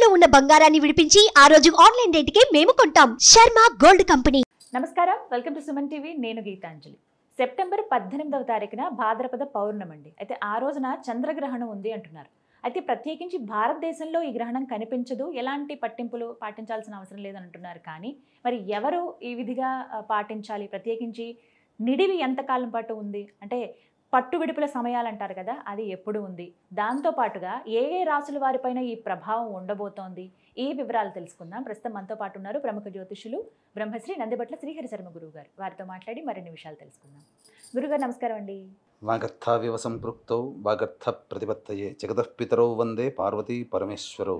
తాకట్టులో ఉన్న బంగారాన్ని విడిపించి ఆ రోజు ఆన్లైన్ రేటుకే మేము కొంటాం శర్మ గోల్డ్ కంపెనీ నమస్కారం వెల్కమ్ టు సుమన్ టీవీ నేను గీతాంజలి సెప్టెంబర్ పద్దెనిమిదవ తారీఖున భాద్రపద పౌర్ణమి అండి అయితే ఆ రోజున చంద్రగ్రహణం ఉంది అంటున్నారు అయితే ప్రత్యేకించి భారతదేశంలో ఈ గ్రహణం కనిపించదు ఎలాంటి పట్టింపులు పాటించాల్సిన అవసరం లేదని అంటున్నారు కానీ మరి ఎవరు ఈ విధిగా ఆ, పాటించాలి ప్రత్యేకించి నిడివి ఎంతకాలం పాటు ఉంది అంటే పట్టు విడుపుల సమయాలు అంటారు కదా అది ఎప్పుడు ఉంది దాంతో పాటుగా ఏ ఏ రాసుల వారిపైన ఈ ప్రభావం ఉండబోతోంది ఈ వివరాలు తెలుసుకుందాం ప్రస్తుతం మనతో పాటు ఉన్నారు ప్రముఖ జ్యోతిషులు బ్రహ్మశ్రీ నందిబట్ల శ్రీహరి శర్మ గురువు గారు వారితో మాట్లాడి మరిన్ని విషయాలు తెలుసుకుందాం గురుగారు నమస్కారం అండి వాగర్థావివ సంపృక్తౌ వాగర్థ ప్రతిపత్తయే జగదఃపితరౌ వందే పార్వతీ పరమేశ్వరౌ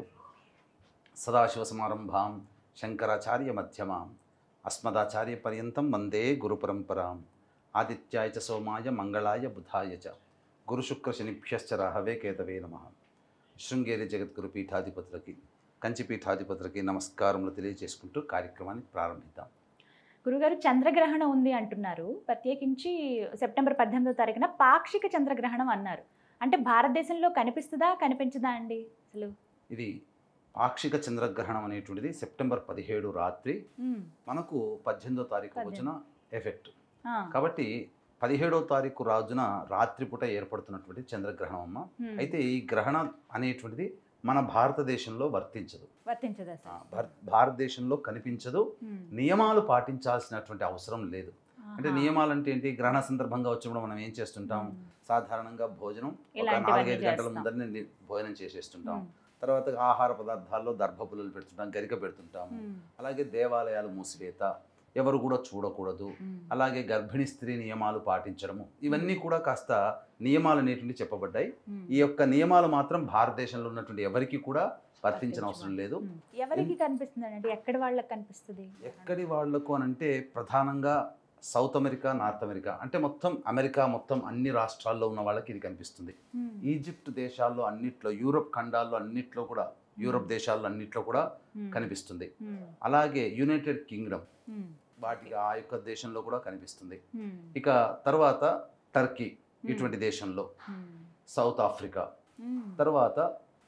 సదాశివసమారంభాం శంకరాచార్య మధ్యమాం అస్మదాచార్య పర్యంతం వందే గురుపరంపరాం ఆదిత్యాయ చ సోమాయ మంగళాయ బుధాయ చ గురుశుక్రశనిభ్యశ్చ రాహవే కేతవే నమ శృంగేరి జగద్గురు పీఠాధిపతులకి కంచి పీఠాధిపతులకి నమస్కారములు తెలియజేసుకుంటూ కార్యక్రమాన్ని ప్రారంభిద్దాం గురుగారు చంద్రగ్రహణం ఉంది అంటున్నారు ప్రత్యేకించి సెప్టెంబర్ పద్దెనిమిదో తారీఖున పాక్షిక చంద్రగ్రహణం అన్నారు అంటే భారతదేశంలో కనిపిస్తుందా కనిపించదా అండి అసలు ఇది పాక్షిక చంద్రగ్రహణం అనేటువంటిది సెప్టెంబర్ పదిహేడు రాత్రి ఉమ్, మనకు పద్దెనిమిదో తారీఖు వచ్చిన ఎఫెక్ట్ ఆ, కాబట్టి పదిహేడవ తారీఖు రాజున రాత్రిపూట ఏర్పడుతున్నటువంటి చంద్రగ్రహణం అమ్మ ఉమ్, అయితే ఈ గ్రహణం అనేటువంటిది మన భారతదేశంలో వర్తించదు వర్తించదా ఆ, సార్ భార- భారతదేశంలో కనిపించదు ఉమ్, నియమాలు పాటించాల్సినటువంటి అవసరం లేదు అంటే ఆహా. నియమాలు అంటే ఏంటి గ్రహణ సందర్భంగా వచ్చినప్పుడు మనం ఏం చేస్తుంటాం ఉమ్, సాధారణంగా భోజనం ఒక ఇలాంటివన్నీ నాలుగైదు గంటల చేస్తాం. ముందరనే ని- భోజనం చేసేస్తుంటాం ఉమ్, తర్వాత ఆహార పదార్థాల్లో దర్భపుల్లలు పెడుతుంటాం గరిక పెడుతుంటాం ఉమ్, అలాగే దేవాలయాలు మూసివేత ఎవరు కూడా చూడకూడదు ఉమ్, అలాగే గర్భిణీ స్త్రీ నియమాలు పాటించడము ఇవన్నీ కూడా కాస్త నియమాలు అనేటువంటి చెప్పబడ్డాయి ఉమ్, ఈ యొక్క నియమాలు మాత్రం భారతదేశంలో ఉన్నటువంటి ఎవరికి కూడా వర్తించిన అవసరం లేదు ఉమ్. ఎవరికి కనిపిస్తుంది అంటే ఎక్కడి వాళ్ళకి కనిపిస్తుంది ఎక్కడి వాళ్లకు అని అంటే ప్రధానంగా సౌత్ అమెరికా నార్త్ అమెరికా అంటే మొత్తం అమెరికా మొత్తం అన్ని రాష్ట్రాల్లో ఉన్న వాళ్ళకి ఇది కనిపిస్తుంది ఉమ్, ఈజిప్ట్ దేశాల్లో అన్నిట్లో యూరోప్ ఖండాల్లో అన్నిట్లో కూడా యూరోప్ దేశాల్లో అన్నిట్లో కూడా ఉమ్, కనిపిస్తుంది ఉమ్, అలాగే యునైటెడ్ కింగ్డమ్ ఉమ్, వాటికి ఆ యొక్క దేశంలో కూడా కనిపిస్తుంది ఉమ్, ఇక తర్వాత టర్కీ ఇటువంటి దేశంలో ఉమ్, సౌత్ ఆఫ్రికా ఉమ్, తర్వాత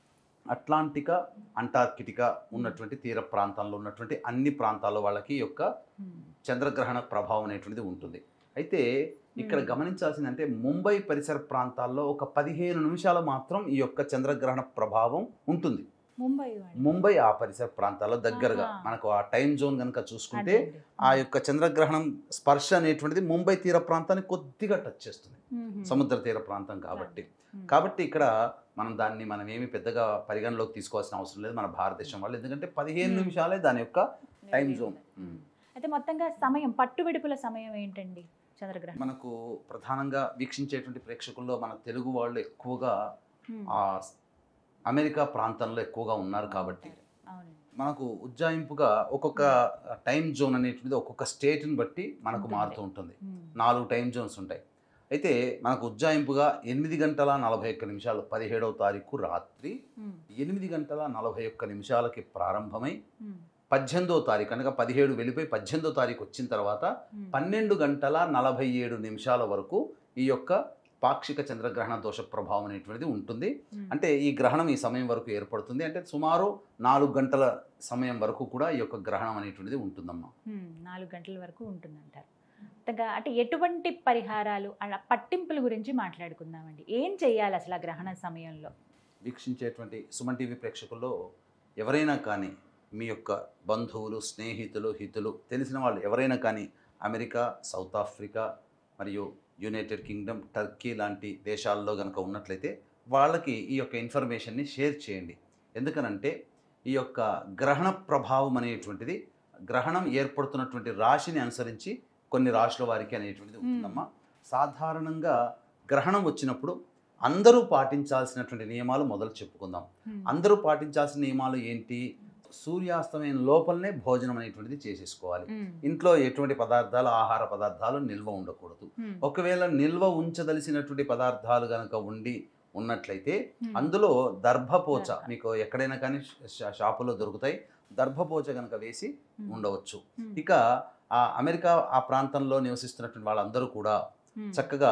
అట్లాంటికా అంటార్కిటికా ఉన్నటువంటి తీర ప్రాంతాల్లో ఉన్నటువంటి అన్ని ప్రాంతాల్లో వాళ్ళకి ఈ యొక్క ఉమ్, చంద్రగ్రహణ ప్రభావం అనేటువంటిది ఉంటుంది అయితే ఇక్కడ Hmm. గమనించాల్సింది అంటే ముంబై పరిసర ప్రాంతాల్లో ఒక పదిహేను నిమిషాలు మాత్రం ఈ యొక్క చంద్రగ్రహణ ప్రభావం ఉంటుంది ముంబై వాళ్ళు. ముంబై ఆ పరిసర ప్రాంతాల్లో దగ్గరగా ఆహా. మనకు ఆ టైం జోన్ కనుక చూసుకుంటే అదే అండి. ఆ యొక్క చంద్రగ్రహణం స్పర్శ అనేటువంటిది ముంబై తీర ప్రాంతాన్ని కొద్దిగా టచ్ చేస్తుంది ఉమ్, సముద్ర తీర ప్రాంతం కాబట్టి ఉమ్, కాబట్టి ఇక్కడ మనం దాన్ని మనం ఏమి పెద్దగా పరిగణలోకి తీసుకోవాల్సిన అవసరం లేదు మన భారతదేశం వాళ్ళు ఎందుకంటే పదిహేను Hmm. నిమిషాలే దాని యొక్క టైం జోన్ ఉమ్. అయితే మొత్తంగా సమయం పట్టు విడుపుల సమయం ఏంటండి చంద్రగ్రహణం మనకు ప్రధానంగా వీక్షించేటువంటి ప్రేక్షకుల్లో మన తెలుగు వాళ్ళు ఎక్కువగా ఉమ్, ఆ అమెరికా ప్రాంతంలో ఎక్కువగా ఉన్నారు కాబట్టి అవునండి మనకు ఉజ్జాయింపుగా ఒక్కొక్క టైం జోన్ అనేటువంటిది ఒక్కొక్క స్టేట్ని బట్టి మనకు ఉంటుంది. మారుతూ ఉంటుంది ఉమ్, నాలుగు టైం జోన్స్ ఉంటాయి అయితే మనకు ఉజ్జాయింపుగా ఎనిమిది గంటల నలభై ఒక్క నిమిషాలు పదిహేడవ తారీఖు రాత్రి ఉమ్, ఎనిమిది గంటల నలభై ఒక్క నిమిషాలకి ప్రారంభమై ఉమ్, పద్దెనిమిదో తారీఖు అనగా పదిహేడు వెళ్ళిపోయి పద్దెనిమిదో తారీఖు వచ్చిన తర్వాత ఉమ్, పన్నెండు గంటల నలభై ఏడు నిమిషాల వరకు ఈ యొక్క పాక్షిక చంద్రగ్రహణ దోష ప్రభావం అనేటువంటిది ఉంటుంది ఉమ్, అంటే ఈ గ్రహణం ఈ సమయం వరకు ఏర్పడుతుంది అంటే సుమారు నాలుగు గంటల సమయం వరకు కూడా ఈ యొక్క గ్రహణం అనేటువంటిది ఉంటుందమ్మా ఉమ్, నాలుగు గంటల వరకు ఉంటుందంటారు అంతగా అంటే ఎటువంటి పరిహారాలు అలా పట్టింపుల గురించి మాట్లాడుకుందామండి ఏం చేయాలి అసలు ఆ గ్రహణ సమయంలో వీక్షించేటువంటి సుమన్ టీవీ ప్రేక్షకుల్లో ఎవరైనా కానీ మీ యొక్క బంధువులు స్నేహితులు హితులు తెలిసిన వాళ్ళు ఎవరైనా కానీ అమెరికా సౌత్ ఆఫ్రికా మరియు యునైటెడ్ కింగ్డమ్ టర్కీ లాంటి దేశాల్లో కనుక ఉన్నట్లయితే వాళ్ళకి ఈ యొక్క ఇన్ఫర్మేషన్ని షేర్ చేయండి ఎందుకనంటే ఈ యొక్క గ్రహణ ప్రభావం అనేటువంటిది గ్రహణం ఏర్పడుతున్నటువంటి రాశిని అనుసరించి కొన్ని రాశుల వారికి అనేటువంటిది ఉంటుందమ్మా సాధారణంగా గ్రహణం వచ్చినప్పుడు అందరూ పాటించాల్సినటువంటి నియమాలు మొదలు చెప్పుకుందాం ఉమ్, అందరూ పాటించాల్సిన నియమాలు ఏంటి సూర్యాస్తమయం లోపలనే భోజనం అనేటువంటిది చేసేసుకోవాలి ఉమ్, ఇంట్లో ఎటువంటి పదార్థాలు ఆహార పదార్థాలు నిల్వ ఉండకూడదు ఉమ్, ఒకవేళ నిల్వ ఉంచదలిసినటువంటి పదార్థాలు కనుక ఉండి ఉన్నట్లయితే ఉమ్, అందులో దర్భపోచ దర్భ. మీకు ఎక్కడైనా కానీ షా- షాపులో దొరుకుతాయి దర్భపోచ కనుక వేసి ఉమ్, ఉండవచ్చు ఉమ్, ఇక ఆ అమెరికా ఆ ప్రాంతంలో నివసిస్తున్నటువంటి వాళ్ళందరూ కూడా ఉమ్, చక్కగా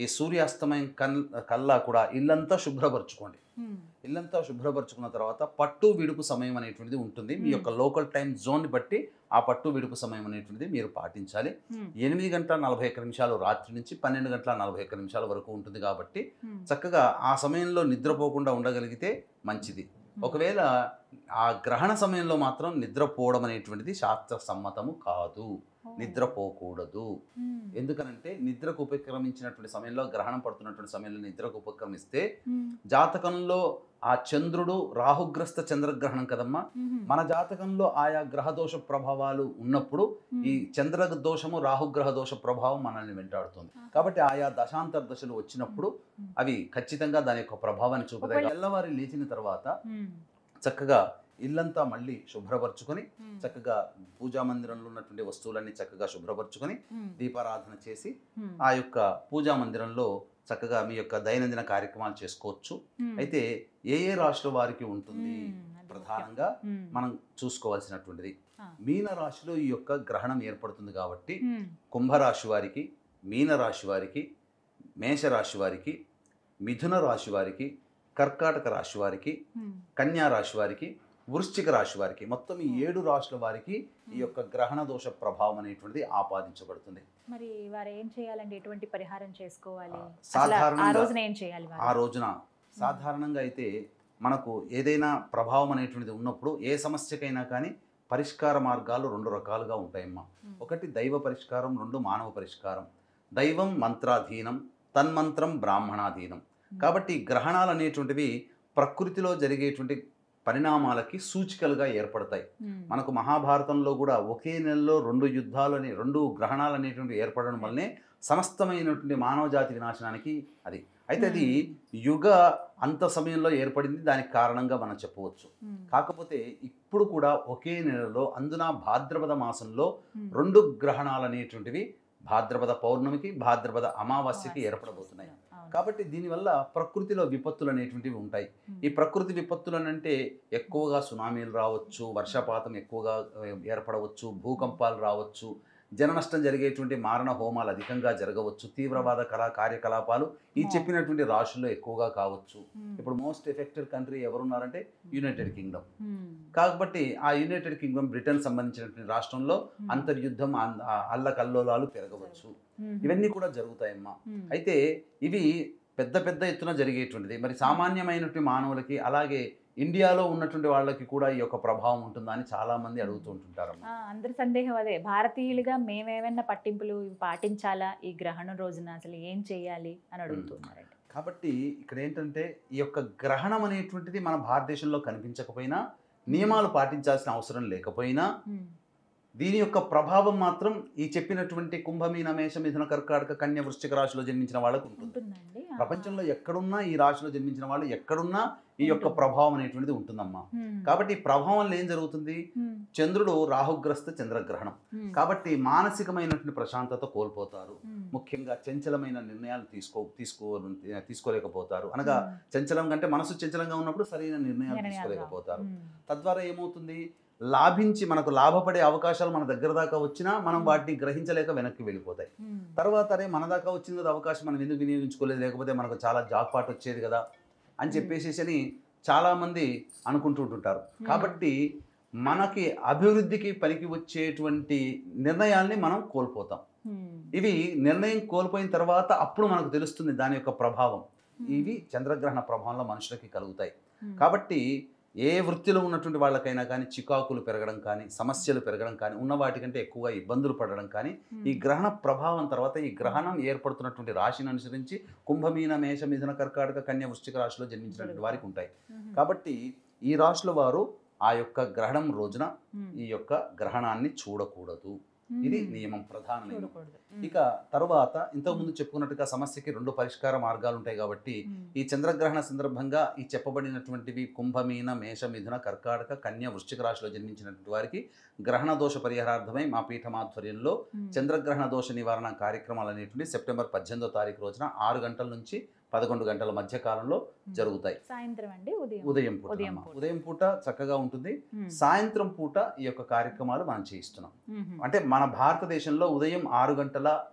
ఈ సూర్యాస్తమయం కల్ కల్లా కూడా ఇల్లంతా శుభ్రపరచుకోండి ఉమ్, ఇల్లంతా శుభ్రపరచుకున్న తర్వాత పట్టు విడుపు సమయం అనేటువంటిది ఉంటుంది మీ Hmm. యొక్క లోకల్ టైం జోన్ బట్టి ఆ పట్టు విడుపు సమయం అనేటువంటిది మీరు పాటించాలి ఉమ్, ఎనిమిది గంటల నలభై ఒక్క నిమిషాలు రాత్రి నుంచి పన్నెండు గంటల నలభై ఒక్క నిమిషాల వరకు ఉంటుంది కాబట్టి ఉమ్, చక్కగా ఆ సమయంలో నిద్రపోకుండా ఉండగలిగితే మంచిది ఒకవేళ ఆ గ్రహణ సమయంలో మాత్రం నిద్రపోవడం అనేటువంటిది శాస్త్ర సమ్మతము కాదు ఓ, నిద్రపోకూడదు ఉమ్, ఎందుకనంటే నిద్రకు ఉపక్రమించినటువంటి సమయంలో గ్రహణం పడుతున్నటువంటి సమయంలో నిద్రకు ఉపక్రమిస్తే ఉమ్, జాతకంలో ఆ చంద్రుడు రాహుగ్రస్త చంద్రగ్రహణం కదమ్మా ఉమ్, మన జాతకంలో ఆయా గ్రహదోష ప్రభావాలు ఉన్నప్పుడు ఉమ్, ఈ చంద్ర దోషము రాహుగ్రహ దోష ప్రభావం మనల్ని వెంటాడుతుంది కాబట్టి ఆయా దశాంతర దశలు వచ్చినప్పుడు ఉమ్, అవి ఖచ్చితంగా దాని యొక్క ప్రభావాన్ని చూపుతాయి ఒకవేళ- తెల్లవారి లేచిన తర్వాత ఉమ్, చక్కగా ఇల్లంతా మళ్ళీ శుభ్రపరచుకొని ఉమ్, చక్కగా పూజా మందిరంలో ఉన్నటువంటి వస్తువులన్నీ చక్కగా శుభ్రపరచుకొని ఉమ్, దీపారాధన చేసి ఉమ్, ఆ యొక్క పూజా మందిరంలో చక్కగా మీ యొక్క దైనందిన కార్యక్రమాలు చేసుకోవచ్చు ఉమ్, అయితే ఏ ఏ రాశుల వారికి ఉంటుంది ఉమ్, అది ముఖ్యం. ప్రధానంగా ఉమ్, మనం చూసుకోవాల్సినటువంటిది ఆ. మీన రాశిలో ఈ యొక్క గ్రహణం ఏర్పడుతుంది కాబట్టి ఉమ్, కుంభరాశి వారికి మీన రాశి వారికి మేషరాశి వారికి మిథున రాశి వారికి కర్కాటక రాశి వారికి ఉమ్, కన్యా రాశి వారికి వృశ్చిక రాశి వారికి మొత్తం ఈ ఏడు రాశుల వారికి ఈ యొక్క గ్రహణ దోష ప్రభావం అనేటువంటిది ఆపాదించబడుతుంది మరి వారు ఏం చేయాలండి ఎటువంటి పరిహారం చేసుకోవాలి ఆ, అసలు ఆ సాధారణంగా- రోజున ఏం చేయాలి వారు? ఆ రోజున సాధారణంగా అయితే మనకు ఏదైనా ప్రభావం అనేటువంటిది ఉన్నప్పుడు ఏ సమస్యకైనా కానీ పరిష్కార మార్గాలు రెండు రకాలుగా ఉంటాయమ్మా ఉమ్, ఒకటి దైవ పరిష్కారం రెండు మానవ పరిష్కారం దైవం మంత్రాధీనం తన్మంత్రం బ్రాహ్మణాధీనం ఉమ్, కాబట్టి గ్రహణాలు అనేటువంటివి ప్రకృతిలో జరిగేటువంటి పరిణామాలకి సూచికలుగా ఏర్పడతాయి ఉమ్, మనకు మహాభారతంలో కూడా ఒకే నెలలో రెండు యుద్ధాలు అని రెండు గ్రహణాలు అనేటువంటివి ఏర్పడడం వల్లనే సమస్తమైనటువంటి మానవ జాతి వినాశనానికి అది అయితే అది యుగ అంత సమయంలో ఏర్పడింది దానికి కారణంగా మనం చెప్పవచ్చు ఉమ్, కాకపోతే ఇప్పుడు కూడా ఒకే నెలలో అందున భాద్రపద మాసంలో ఉమ్, రెండు గ్రహణాలు అనేటువంటివి భాద్రపద పౌర్ణమికి భాద్రపద అమావాస్యకి ఏర్పడబోతున్నాయి అవును. కాబట్టి దీనివల్ల ప్రకృతిలో విపత్తులు అనేటువంటివి ఉంటాయి ఉమ్, ఈ ప్రకృతి విపత్తులు అంటే ఎక్కువగా సునామీలు రావచ్చు వర్షపాతం ఎక్కువగా ఆ, ఏర్పడవచ్చు భూకంపాలు రావచ్చు జన నష్టం జరిగేటువంటి మారణ హోమాలు అధికంగా జరగవచ్చు తీవ్రవాద కళా కార్యకలాపాలు ఈ చెప్పినటువంటి రాశుల్లో ఎక్కువగా కావచ్చు ఉమ్, ఇప్పుడు మోస్ట్ ఎఫెక్టెడ్ కంట్రీ ఎవరున్నారంటే యునైటెడ్ కింగ్డమ్ ఉమ్, కాబట్టి ఆ యునైటెడ్ కింగ్డమ్ బ్రిటన్ సంబంధించినటువంటి రాష్ట్రంలో ఉమ్, అంతర్యుద్ధం అన్- ఆ అల్లకల్లోలాలు పెరగవచ్చు ఉమ్, ఇవన్నీ కూడా జరుగుతాయమ్మా ఉమ్, అయితే ఇవి పెద్ద పెద్ద ఎత్తున జరిగేటువంటిది మరి సామాన్యమైనటువంటి మానవులకి అలాగే ఇండియాలో ఉన్నటువంటి వాళ్ళకి కూడా ఈ యొక్క ప్రభావం ఉంటుందా అని చాలా మంది అడుగుతూ ఉంటుంటారమ్మా ఆ, అందరి సందేహం అదే భారతీయులుగా మేమేమైనా పట్టింపులు ఇవి పాటించాలా ఈ గ్రహణం రోజున అసలు ఏం చేయాలి అని అడుగుతున్నారండి కాబట్టి ఇక్కడ ఏంటంటే ఈ యొక్క గ్రహణం అనేటువంటిది మన భారతదేశంలో కనిపించకపోయినా నియమాలు పాటించాల్సిన అవసరం లేకపోయినా ఉమ్, దీని యొక్క ప్రభావం మాత్రం ఈ చెప్పినటువంటి కుంభమీన మేష మిథున కర్కాటక కన్య వృశ్చిక రాశిలో జన్మించిన వాళ్ళకు ఉంటుంది ఉంటుందండి ఆ, ప్రపంచంలో ఎక్కడున్నా ఈ రాశిలో జన్మించిన వాళ్ళు ఎక్కడున్నా ఈ యొక్క ప్రభావం అనేటువంటిది ఉంటుందమ్మా ఉమ్, కాబట్టి ఈ ప్రభావం వల్ల ఏం జరుగుతుంది ఉమ్, చంద్రుడు రాహుగ్రస్త చంద్రగ్రహణం ఉమ్, కాబట్టి మానసికమైనటువంటి ప్రశాంతత కోల్పోతారు ఉమ్, ముఖ్యంగా చంచలమైన నిర్ణయాలు తీసుకో తీసుకో తీసుకోలేకపోతారు అనగా ఉమ్, చంచలం కంటే మనసు చంచలంగా ఉన్నప్పుడు సరైన నిర్ణయాలు నిర్ణయాలు తీసుకోలేకపోతారు ఉమ్, తద్వారా ఏమవుతుంది లాభించి మనకు లాభపడే అవకాశాలు మన దగ్గర దాకా వచ్చినా మనం వాటిని గ్రహించలేక వెనక్కి వెళ్ళిపోతాయి ఉమ్, తర్వాత అరే మన దాకా వచ్చింది కదా అవకాశం మనం ఎందుకు వినియోగించుకోలేదు లేకపోతే మనకు చాలా జాబ్ పాట్ వచ్చేది కదా అని చెప్పేసి అని చాలామంది అనుకుంటుంటుంటారు కాబట్టి మనకి అభివృద్ధికి పనికి వచ్చేటువంటి నిర్ణయాల్ని మనం కోల్పోతాం ఉమ్, ఇవి నిర్ణయం కోల్పోయిన తర్వాత అప్పుడు మనకు తెలుస్తుంది దాని యొక్క ప్రభావం ఉమ్, ఇవి చంద్రగ్రహణ ప్రభావంలో మనుషులకి కలుగుతాయి ఉమ్, కాబట్టి ఏ వృత్తిలో ఉన్నటువంటి వాళ్ళకైనా కానీ చికాకులు పెరగడం కానీ సమస్యలు పెరగడం కానీ ఉన్న వాటికంటే ఎక్కువగా ఇబ్బందులు పడడం కానీ ఉమ్, ఈ గ్రహణ ప్రభావం తర్వాత ఈ గ్రహణం ఏర్పడుతున్నటువంటి రాశిని అనుసరించి కుంభమీన మేష మిథున కర్కాటక కన్య వృశ్చిక రాశిలో జన్మించినటువంటి వారికి ఉంటాయి ఉమ్, కాబట్టి ఈ రాశుల వారు ఆ యొక్క గ్రహణం రోజున ఉమ్, ఈ యొక్క గ్రహణాన్ని చూడకూడదు ఇది ఉమ్, నియమం ప్రధాన నియమం చూడకూడదు ఉమ్, ఇక తర్వాత ఇంతకుముందు చెప్పుకున్నట్టుగా సమస్యకి రెండు పరిష్కార మార్గాలు ఉంటాయి కాబట్టి ఉమ్, ఈ చంద్రగ్రహణ సందర్భంగా ఈ చెప్పబడినటువంటివి కుంభమీన మేష మిథున కర్కాటక కన్య వృశ్చిక రాశిలో జన్మించినటువంటి వారికి గ్రహణ దోష పరిహారార్థమై మా పీఠమాధ్వర్యంలో ఉమ్, చంద్రగ్రహణ దోష నివారణ కార్యక్రమాలు అనేటువంటి సెప్టెంబర్ పద్దెనిమిదో తారీఖు రోజున ఆరు గంటల నుంచి పదకొండు గంటల మధ్య కాలంలో ఉమ్, జరుగుతాయి సాయంత్రం అండి ఉదయం ఉదయం పూట ఉదయం అన్నమాట. పూట. ఉదయం పూట చక్కగా ఉంటుంది ఉమ్, సాయంత్రం పూట ఈ యొక్క కార్యక్రమాలు మనం చేయిస్తున్నాం ఉమ్, అంటే మన భారతదేశంలో ఉదయం ఆరు గంటల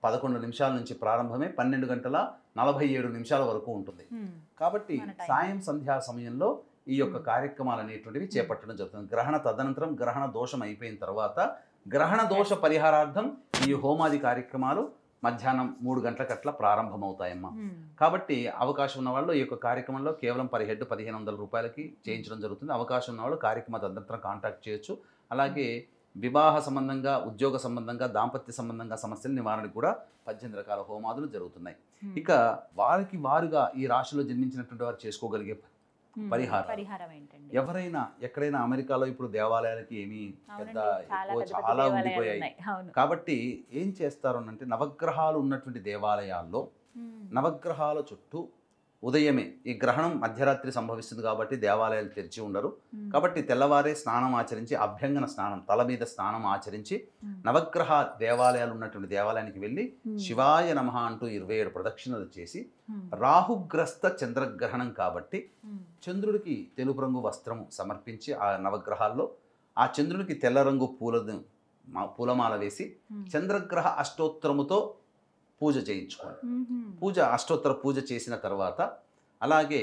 పదకొండు నిమిషాల నుంచి ప్రారంభమే పన్నెండు గంటల నలభై ఏడు నిమిషాల వరకు ఉంటుంది ఉమ్, కాబట్టి మన టైం. సాయం సంధ్యా సమయంలో ఈ యొక్క మ్మ్. కార్యక్రమాలు అనేటువంటివి చేపట్టడం జరుగుతుంది గ్రహణ తదనంతరం గ్రహణ దోషం అయిపోయిన తర్వాత గ్రహణ దోష పరిహారార్థం ఈ హోమాది కార్యక్రమాలు మధ్యాహ్నం మూడు గంటలకట్లా ప్రారంభమవుతాయమ్మా ఉమ్, కాబట్టి అవకాశం ఉన్న వాళ్ళు ఈ యొక్క కార్యక్రమంలో కేవలం పర్ హెడ్ పదిహేను వందల రూపాయలకి చేయించడం జరుగుతుంది అవకాశం ఉన్న వాళ్ళు కార్యక్రమ తదనంతరం కాంటాక్ట్ చేయొచ్చు అలాగే వివాహ సంబంధంగా ఉద్యోగ సంబంధంగా దాంపత్య సంబంధంగా సమస్యల నివారణకు కూడా పద్దెనిమిది రకాల హోమాదులు జరుగుతున్నాయి ఉమ్, ఇక వారికి వారుగా ఈ రాశిలో జన్మించినటువంటి వారు చేసుకోగలిగే ఉమ్, పరిహారం. పరిహారం ఏంటండి ఎవరైనా ఎక్కడైనా అమెరికాలో ఇప్పుడు దేవాలయాలకి ఏమీ పెద్ద అవునండి చాలా ఎక్కువ పెద్ద పెద్ద చాలా దేవాలయాలు ఉండిపోయాయి ఉన్నాయి అవును కాబట్టి ఏం చేస్తారు అంటే నవగ్రహాలు ఉన్నటువంటి దేవాలయాల్లో ఉమ్, నవగ్రహాల చుట్టూ ఉదయమే ఈ గ్రహణం మధ్యరాత్రి సంభవిస్తుంది కాబట్టి దేవాలయాలు తెరిచి ఉండరు ఉమ్, కాబట్టి తెల్లవారే స్నానం ఆచరించి అభ్యంగన స్నానం తల మీద స్నానం ఆచరించి ఉమ్, నవగ్రహ దేవాలయాలు ఉన్నటువంటి దేవాలయానికి వెళ్ళి ఉమ్, శివాయ నమః అంటూ ఇరవై ఏడు ప్రదక్షిణలు చేసి ఉమ్, రాహుగ్రస్త చంద్రగ్రహణం కాబట్టి ఉమ్, చంద్రుడికి తెలుపు రంగు వస్త్రము సమర్పించి ఆ నవగ్రహాల్లో ఆ చంద్రుడికి తెల్ల రంగు పూలను మా- పూలమాల వేసి ఉమ్, చంద్రగ్రహ అష్టోత్తరముతో పూజ చేయించుకోండి ఉమ్, పూజ అష్టోత్తర పూజ చేసిన తర్వాత అలాగే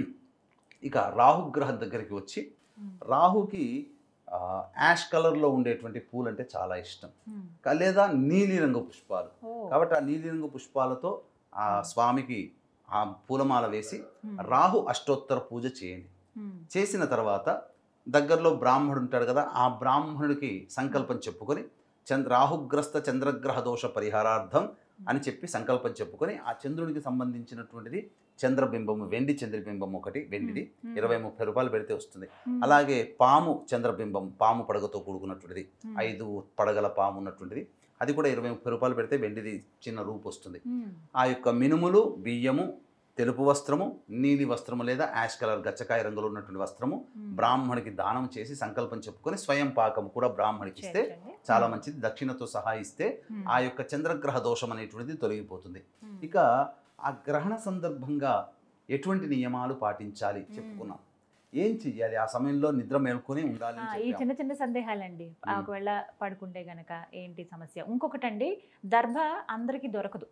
ఇక రాహుగ్రహం దగ్గరికి వచ్చి ఉమ్, రాహుకి ఆ, యాష్ కలర్లో ఉండేటువంటి పూలు అంటే చాలా ఇష్టం ఉమ్, క- లేదా నీలిరంగు పుష్పాలు ఓ, కాబట్టి ఆ నీలిరంగు పుష్పాలతో ఆ స్వామికి ఆ పూలమాల వేసి ఉమ్, రాహు అష్టోత్తర పూజ చేయండి ఉమ్, చేసిన తర్వాత దగ్గరలో బ్రాహ్మణుడు ఉంటాడు కదా ఆ బ్రాహ్మణుడికి సంకల్పం చెప్పుకొని చంద్ర రాహుగ్రస్త చంద్రగ్రహ దోష పరిహారార్థం అని చెప్పి సంకల్పం చెప్పుకొని ఆ చంద్రుడికి సంబంధించినటువంటిది చంద్రబింబము వెండి చంద్రబింబం ఒకటి వెండిది ఉమ్, ఇరవై ముప్పై రూపాయలు పెడితే వస్తుంది ఉమ్, అలాగే పాము చంద్రబింబం పాము పడగతో కూడుకున్నటువంటిది ఉమ్, ఐదు పడగల పాము ఉన్నటువంటిది అది కూడా ఇరవై ముప్పై రూపాయలు పెడితే వెండిది చిన్న రూపు వస్తుంది ఉమ్, ఆ యొక్క మినుములు బియ్యము తెలుపు వస్త్రము నీలి వస్త్రము లేదా యాష్ కలర్ గచ్చకాయ రంగులో ఉన్నటువంటి వస్త్రము ఉమ్, బ్రాహ్మణికి దానం చేసి సంకల్పం చెప్పుకొని స్వయం పాకం కూడా బ్రాహ్మణికి ఇస్తే చేర్చండి. చాలా ఉమ్, మంచిది దక్షిణతో సహా ఇస్తే ఉమ్, ఆ యొక్క చంద్రగ్రహ దోషం అనేటువంటిది తొలగిపోతుంది ఉమ్, ఇక ఆ గ్రహణ సందర్భంగా ఎటువంటి నియమాలు పాటించాలి చెప్పుకున్నాం ఏం చెయ్యాలి ఆ సమయంలో నిద్ర మేల్కొని ఉండాలి ఆ, అని ఈ చెప్పాం. చిన్న చిన్న సందేహాలండి ఆ, ఉమ్. ఒకవేళ పడుకుంటే గనక ఏంటి సమస్య ఇంకొకటండి దర్భ అందరికీ దొరకదు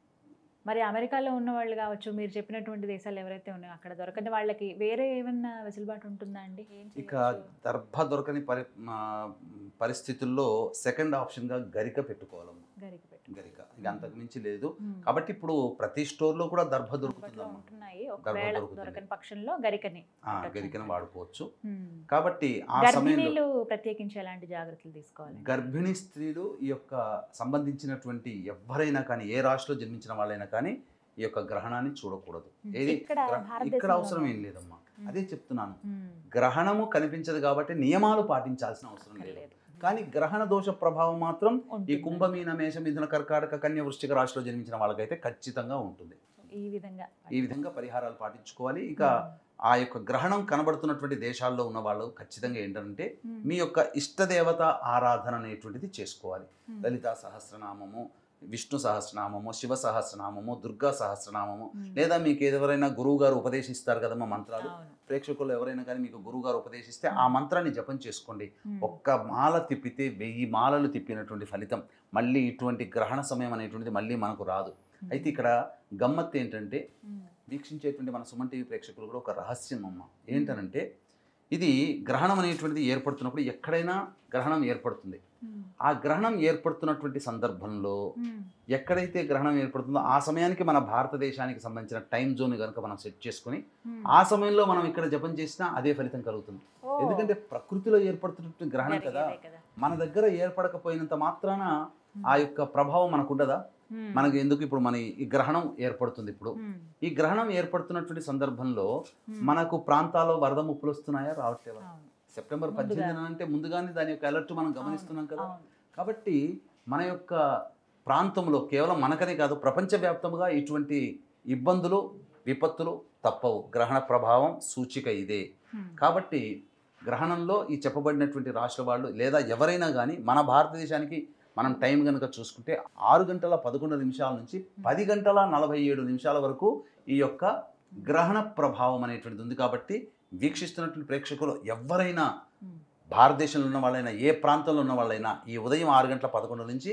మరి అమెరికాలో ఉన్న వాళ్ళు కావచ్చు మీరు చెప్పినటువంటి దేశాలు ఎవరైతే ఉన్నాయో అక్కడ దొరకని వాళ్ళకి వేరే ఏమన్నా వెసులుబాటు ఉంటుందా అండి ఏం ఇక చేయొచ్చు? దర్భ దొరకని పరి మా పరిస్థితుల్లో సెకండ్ ఆప్షన్గా గరిక పెట్టుకోవాలమ్మ గరిక పెట్టు గరిక ఇక అంతకు మించి లేదు ఉమ్. కాబట్టి ఇప్పుడు ప్రతి స్టోర్లో కూడా దర్భ అందుబాటులో దొరుకుతుందమ్మా ఉంటున్నాయి ఒకవేళ దొరుకుతుంది. దొరకని పక్షంలో గరికని ఆ, పెట్టొచ్చు గరికను అంటారు. వాడుకోవచ్చు ఉమ్. కాబట్టి ఆ సమయంలో గర్భిణీలు ప్రత్యేకించి ఎలాంటి జాగ్రత్తలు తీసుకోవాలి గర్భిణీ స్త్రీలు ఈ యొక్క సంబంధించినటువంటి ఎవరైనా కానీ ఏ రాశిలో జన్మించిన వాళ్ళైనా కానీ ఈ యొక్క గ్రహణాన్ని చూడకూడదు ఏది ఇక్కడ గ్ర- ఇక్కడ భారతదేశంలో అవసరం ఏం లేదమ్మా ఉమ్. అదే చెప్తున్నాను ఉమ్. గ్రహణము కనిపించదు కాబట్టి నియమాలు పాటించాల్సిన అవసరం లేదు అక్కర్లేదు. కానీ గ్రహణ దోష ప్రభావం మాత్రం ఈ ఉంటుంది. కుంభమీన మేష మిథున కర్కాటక కన్య వృశ్చిక రాశిలో జన్మించిన వాళ్ళకైతే ఖచ్చితంగా ఉంటుంది ఈ విధంగా ఈ విధంగా పరిహారాలు పాటించుకోవాలి ఇక ఆ యొక్క గ్రహణం కనబడుతున్నటువంటి దేశాల్లో ఉన్న వాళ్ళు ఖచ్చితంగా ఏంటంటే ఉమ్. మీ యొక్క ఇష్టదేవత ఆరాధన అనేటువంటిది చేసుకోవాలి ఉమ్. లలితా సహస్రనామము విష్ణు సహస్రనామము శివ సహస్రనామము దుర్గా సహస్రనామము ఉమ్. లేదా మీకు ఎవరైనా గురువు గారు ఉపదేశిస్తారు కదమ్మా మంత్రాలు అవును. ప్రేక్షకులు ఎవరైనా కానీ మీకు గురువు గారు ఉపదేశిస్తే ఆ మంత్రాన్ని జపం చేసుకోండి ఉమ్. ఒక్క మాల తిప్పితే వెయ్యి మాలలు తిప్పినటువంటి ఫలితం మళ్ళీ ఇటువంటి గ్రహణ సమయం అనేటువంటిది మళ్ళీ మనకు రాదు ఉమ్. అయితే ఇక్కడ గమ్మత్తు ఏంటంటే ఉమ్. వీక్షించేటువంటి మన సుమన్ టీవీ ప్రేక్షకులు కూడా ఒక రహస్యం అమ్మ ఏంటనంటే ఇది గ్రహణం అనేటువంటిది ఏర్పడుతున్నప్పుడు ఎక్కడైనా గ్రహణం ఏర్పడుతుంది ఉమ్. ఆ గ్రహణం ఏర్పడుతున్నటువంటి సందర్భంలో ఉమ్. ఎక్కడైతే గ్రహణం ఏర్పడుతుందో ఆ సమయానికి మన భారతదేశానికి సంబంధించిన టైం జోన్ కనుక మనం సెట్ చేసుకుని ఉమ్. ఆ సమయంలో మనం ఇక్కడ జపం చేసినా అదే ఫలితం కలుగుతుంది ఓ. ఎందుకంటే ప్రకృతిలో ఏర్పడుతున్నటువంటి గ్రహణం కదా జరిగేదే కదా. మన దగ్గర ఏర్పడకపోయినంత మాత్రాన ఉమ్. ఆ యొక్క ప్రభావం మనకు ఉండదా ఉమ్. మనకు ఎందుకు ఇప్పుడు మన ఈ గ్రహణం ఏర్పడుతుంది ఇప్పుడు ఉమ్. ఈ గ్రహణం ఏర్పడుతున్నటువంటి సందర్భంలో ఉమ్. మనకు ప్రాంతాల్లో వరద ముప్పులు వస్తున్నాయా రావట్లేవా అవును. సెప్టెంబర్ ముందుగా. పద్దెనిమిది అంటే ముందుగానే దాని యొక్క అలర్ట్ మనం గమనిస్తున్నాం కదా అవును. కాబట్టి మన యొక్క ప్రాంతంలో కేవలం మనకనే కాదు ప్రపంచవ్యాప్తంగా ఇటువంటి ఇబ్బందులు విపత్తులు తప్పవు గ్రహణ ప్రభావం సూచిక ఇదే ఉమ్. కాబట్టి గ్రహణంలో ఈ చెప్పబడినటువంటి రాష్ట్ర వాళ్ళు లేదా ఎవరైనా కానీ మన భారతదేశానికి మనం టైం కనుక చూసుకుంటే ఆరు గంటల పదకొండు నిమిషాల నుంచి పది గంటల నలభై ఏడు నిమిషాల వరకు ఈ యొక్క గ్రహణ ప్రభావం అనేటువంటిది ఉంది కాబట్టి వీక్షిస్తున్నటువంటి ప్రేక్షకులు ఎవరైనా ఉమ్. భారతదేశంలో ఉన్న వాళ్ళైనా ఏ ప్రాంతంలో ఉన్న వాళ్ళైనా ఈ ఉదయం ఆరు గంటల పదకొండు నుంచి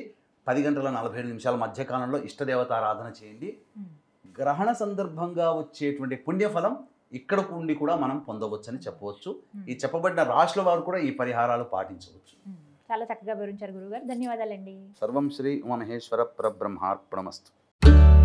పది గంటల నలభై ఐదు నిమిషాల మధ్యకాలంలో ఇష్టదేవత ఆరాధన చేయండి ఉమ్. గ్రహణ సందర్భంగా వచ్చేటువంటి పుణ్యఫలం ఇక్కడకు ఉండి కూడా మనం పొందవచ్చని చెప్పవచ్చు ఉమ్. ఈ చెప్పబడిన రాశుల వారు కూడా ఈ పరిహారాలు పాటించవచ్చు ఉమ్. చాలా చక్కగా వివరించారు గురుగారు ధన్యవాదాలండి సర్వం శ్రీ ఉమమహేశ్వర పరబ్రహ్మార్పణమస్తు